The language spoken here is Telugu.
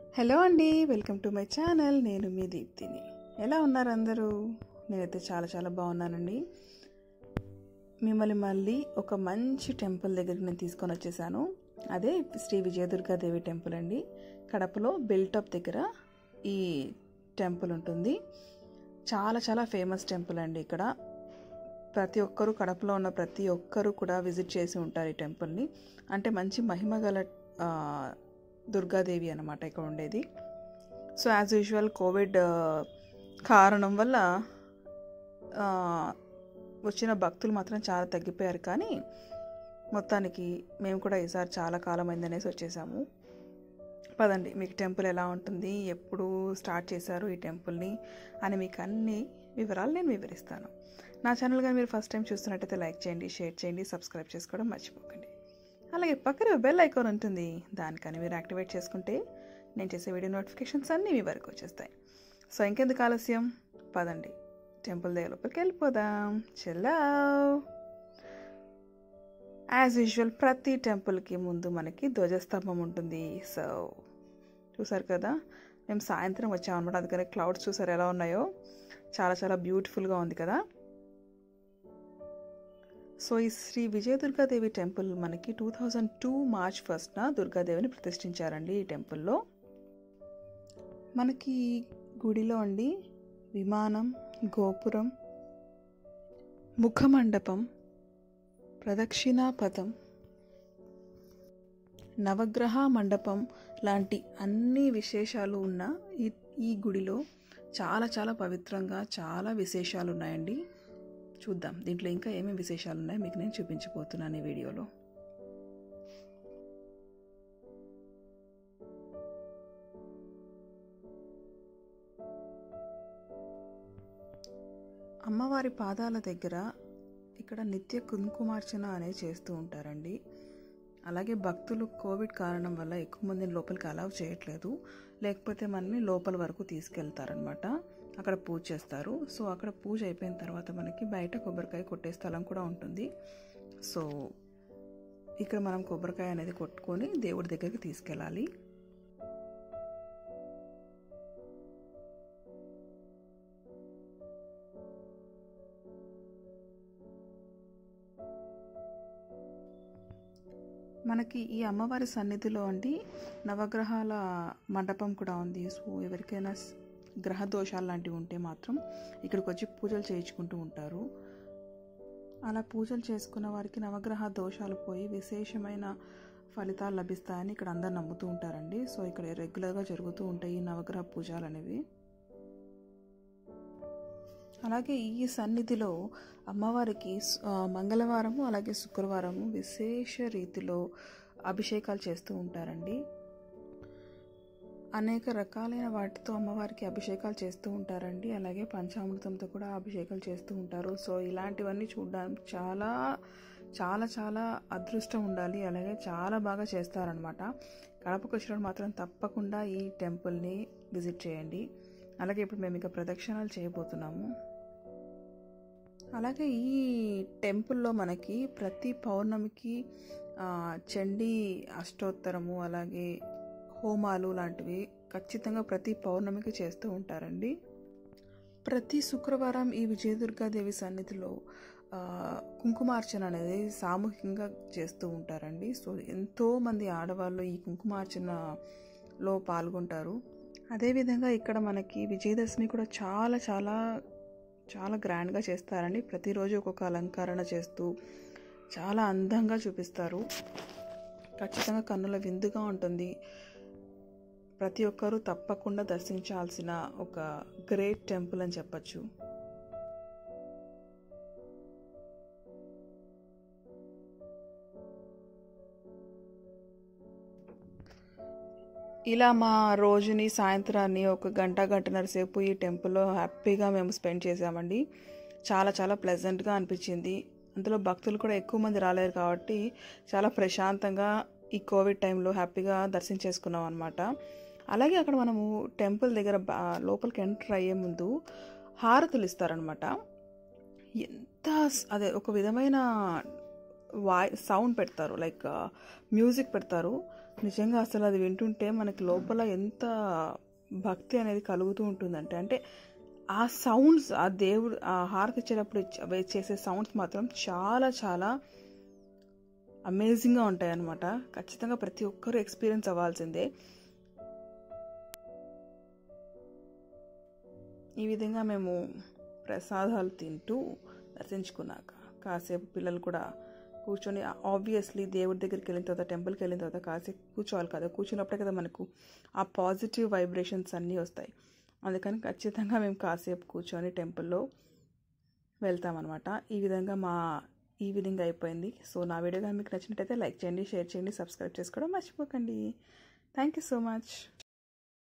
హలో అండి వెల్కమ్ టు మై ఛానల్ నేను మీ దీప్తిని ఎలా ఉన్నారు అందరూ నేనైతే చాలా చాలా బాగున్నానండి మిమ్మల్ని మళ్ళీ ఒక మంచి టెంపుల్ దగ్గరికి నేను తీసుకొని వచ్చేసాను అదే శ్రీ విజయదుర్గాదేవి టెంపుల్ అండి కడపలో బిల్టప్ దగ్గర ఈ టెంపుల్ ఉంటుంది చాలా చాలా ఫేమస్ టెంపుల్ అండి ఇక్కడ ప్రతి ఒక్కరూ కడపలో ఉన్న ప్రతి ఒక్కరూ కూడా విజిట్ చేసి ఉంటారు ఈ టెంపుల్ని అంటే మంచి మహిమ గల ఆ, దుర్గాదేవి అన్నమాట ఇక్కడ ఉండేది సో యాజ్ యూజువల్ కోవిడ్ ఆ, కారణం వల్ల ఆ, వచ్చిన భక్తులు మాత్రం చాలా తగ్గిపోయారు కానీ మొత్తానికి మేము కూడా ఈసారి చాలా కాలం అయిందనేసి వచ్చేసాము పదండి మీకు టెంపుల్ ఎలా ఉంటుంది ఎప్పుడు స్టార్ట్ చేశారు ఈ టెంపుల్ని అని మీకు అన్ని వివరాలు నేను వివరిస్తాను నా ఛానల్ కానీ మీరు ఫస్ట్ టైం చూస్తున్నట్టయితే లైక్ చేయండి షేర్ చేయండి సబ్స్క్రైబ్ చేసుకోవడం మర్చిపోకండి అలాగే పక్కన బెల్ ఐకాన్ ఉంటుంది దానికని మీరు యాక్టివేట్ చేసుకుంటే నేను చేసే వీడియో నోటిఫికేషన్స్ అన్నీ మీ వరకు వచ్చేస్తాయి సో ఇంకెందుకు ఆలస్యం పదండి టెంపుల్ దగ్గర లోపలికి వెళ్ళిపోదాం చెల్లా యాజ్ యూజువల్ ప్రతి టెంపుల్కి ముందు మనకి ధ్వజస్తంభం ఉంటుంది సో చూసారు కదా మేము సాయంత్రం వచ్చామన్నమాట అందుకని క్లౌడ్స్ చూసారు ఎలా ఉన్నాయో చాలా చాలా బ్యూటిఫుల్గా ఉంది కదా సో ఈ శ్రీ విజయదుర్గాదేవి టెంపుల్ మనకి టూ థౌజండ్ టూ మార్చ్ ఫస్ట్న దుర్గాదేవిని ప్రతిష్ఠించారండి ఈ టెంపుల్లో మనకి ఈ గుడిలో అండి విమానం గోపురం ముఖమండపం ప్రదక్షిణాపథం నవగ్రహ మండపం లాంటి అన్ని విశేషాలు ఉన్న ఈ ఈ గుడిలో చాలా చాలా పవిత్రంగా చాలా విశేషాలు ఉన్నాయండి చూద్దాం దీంట్లో ఇంకా ఏమేమి విశేషాలు ఉన్నాయో మీకు నేను చూపించబోతున్నాను ఈ వీడియోలో అమ్మవారి పాదాల దగ్గర ఇక్కడ నిత్య కుంకుమార్చన అనేది చేస్తూ ఉంటారండి అలాగే భక్తులు కోవిడ్ కారణం వల్ల ఎక్కువ మందిని లోపలికి అలౌ చేయట్లేదు లేకపోతే మనని లోపల వరకు తీసుకెళ్తారనమాట అక్కడ పూజ చేస్తారు సో అక్కడ పూజ అయిపోయిన తర్వాత మనకి బయట కొబ్బరికాయ కొట్టే స్థలం కూడా ఉంటుంది సో ఇక్కడ మనం కొబ్బరికాయ అనేది కొట్టుకొని దేవుడి దగ్గరికి తీసుకెళ్ళాలి మనకి ఈ అమ్మవారి సన్నిధిలో అండి నవగ్రహాల మండపం కూడా ఉంది సో ఎవరికైనా స్- గ్రహ దోషాలు లాంటివి ఉంటే మాత్రం ఇక్కడికి వచ్చి పూజలు చేయించుకుంటూ ఉంటారు అలా పూజలు చేసుకున్న వారికి నవగ్రహ దోషాలు పోయి విశేషమైన ఫలితాలు లభిస్తాయని ఇక్కడ అందరు నమ్ముతూ ఉంటారండి సో ఇక్కడ రెగ్యులర్గా జరుగుతూ ఉంటాయి ఈ నవగ్రహ పూజలు అనేవి అలాగే ఈ సన్నిధిలో అమ్మవారికి స్- ఆ, మంగళవారము అలాగే శుక్రవారము విశేష రీతిలో అభిషేకాలు చేస్తూ ఉంటారండి అనేక రకాలైన వాటితో అమ్మవారికి అభిషేకాలు చేస్తూ ఉంటారండి అలాగే పంచామృతంతో కూడా అభిషేకాలు చేస్తూ ఉంటారు సో ఇలాంటివన్నీ చూడడానికి చాలా చాలా చాలా అదృష్టం ఉండాలి అలాగే చాలా బాగా చేస్తారనమాట కడపకు వచ్చినప్పుడు మాత్రం తప్పకుండా ఈ టెంపుల్ని విజిట్ చేయండి అలాగే ఇప్పుడు మేము ఇక ప్రదక్షిణాలు చేయబోతున్నాము అలాగే ఈ టెంపుల్లో మనకి ప్రతి పౌర్ణమికి ఆ, చండీ అష్టోత్తరము అలాగే హోమాలు లాంటివి ఖచ్చితంగా ప్రతి పౌర్ణమికి చేస్తూ ఉంటారండి ప్రతి శుక్రవారం ఈ విజయదుర్గాదేవి సన్నిధిలో ఆ, కుంకుమార్చన అనేది సామూహికంగా చేస్తూ ఉంటారండి సో ఎంతోమంది ఆడవాళ్ళు ఈ కుంకుమార్చనలో పాల్గొంటారు అదేవిధంగా ఇక్కడ మనకి విజయదశమి కూడా చాలా చాలా చాలా గ్రాండ్గా చేస్తారండి ప్రతిరోజు ఒక్కొక్క అలంకరణ చేస్తూ చాలా అందంగా చూపిస్తారు ఖచ్చితంగా కన్నుల విందుగా ఉంటుంది ప్రతి ఒక్కరూ తప్పకుండా దర్శించాల్సిన ఒక గ్రేట్ టెంపుల్ అని చెప్పచ్చు ఇలా మా రోజుని సాయంత్రాన్ని ఒక గంట గంటన్నర సేపు ఈ టెంపుల్లో హ్యాపీగా మేము స్పెండ్ చేసామండి చాలా చాలా ప్లెజెంట్గా అనిపించింది అందులో భక్తులు కూడా ఎక్కువ మంది రాలేరు కాబట్టి చాలా ప్రశాంతంగా ఈ కోవిడ్ టైంలో హ్యాపీగా దర్శించేసుకున్నాం అనమాట అలాగే అక్కడ మనము టెంపుల్ దగ్గర బా- లోపలికి ఎంటర్ అయ్యే ముందు హారతులు ఇస్తారనమాట ఎంత స్- అదే ఒక విధమైన వాయి సౌండ్ పెడతారు లైక్ మ్యూజిక్ పెడతారు నిజంగా అసలు అది వింటుంటే మనకి లోపల ఎంత భక్తి అనేది కలుగుతూ ఉంటుందంటే అంటే ఆ సౌండ్స్ ఆ దేవుడు ఆ హారతి ఇచ్చేటప్పుడు ఇచ్చ- అవి చేసే సౌండ్స్ మాత్రం చాలా చాలా అమేజింగ్గా ఉంటాయి అన్నమాట ఖచ్చితంగా ప్రతి ఒక్కరూ ఎక్స్పీరియన్స్ అవ్వాల్సిందే ఈ విధంగా మేము ప్రసాదాలు తింటూ దర్శించుకున్నాక కాసేపు పిల్లలు కూడా కూర్చొని ఆబ్వియస్లీ దేవుడి దగ్గరికి వెళ్ళిన తర్వాత టెంపుల్కి వెళ్ళిన తర్వాత కాసేపు కూర్చోవాలి కదా కూర్చున్నప్పుడే కదా మనకు ఆ పాజిటివ్ వైబ్రేషన్స్ అన్నీ వస్తాయి అందుకని ఖచ్చితంగా మేము కాసేపు కూర్చొని టెంపుల్లో వెళ్తామన్నమాట ఈ విధంగా మా ఈవినింగ్ అయిపోయింది సో నా వీడియో కానీ మీకు నచ్చినట్టయితే లైక్ చేయండి షేర్ చేయండి సబ్స్క్రైబ్ చేసుకోవడం మర్చిపోకండి థ్యాంక్ యూ సో మచ్